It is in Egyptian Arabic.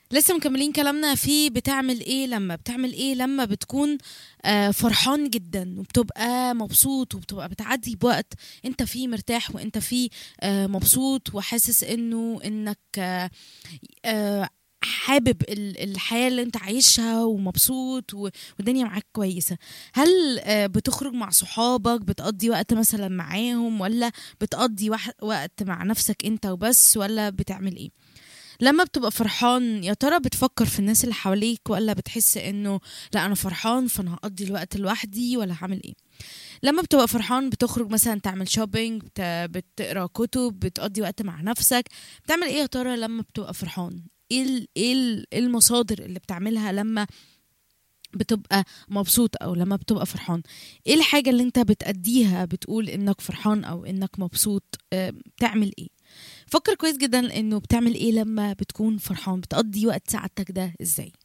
لسه مكملين كلامنا في بتعمل ايه لما بتعمل ايه لما بتكون آه، فرحان جدا وبتبقى مبسوط وبتبقى بتعدي بوقت انت فيه مرتاح وانت فيه آه، مبسوط وحاسس انه انك آه، آه، حابب ال- الحياة اللي انت عايشها ومبسوط و- والدنيا معاك كويسة هل آه، بتخرج مع صحابك بتقضي وقت مثلا معاهم ولا بتقضي وح- وقت مع نفسك انت وبس ولا بتعمل ايه لما بتبقى فرحان يا ترى بتفكر في الناس اللي حواليك ولا بتحس انه لا انا فرحان فانا هقضي الوقت لوحدي ولا هعمل ايه لما بتبقى فرحان بتخرج مثلا تعمل شوبينج بت... بتقرا كتب بتقضي وقت مع نفسك بتعمل ايه يا ترى لما بتبقى فرحان ايه ال... ايه ال- إيه المصادر اللي بتعملها لما بتبقى مبسوط او لما بتبقى فرحان ايه الحاجة اللي انت بتأديها بتقول انك فرحان او انك مبسوط آه، بتعمل ايه فكر كويس جدا انه بتعمل ايه لما بتكون فرحان بتقضي وقت سعادتك ده ازاي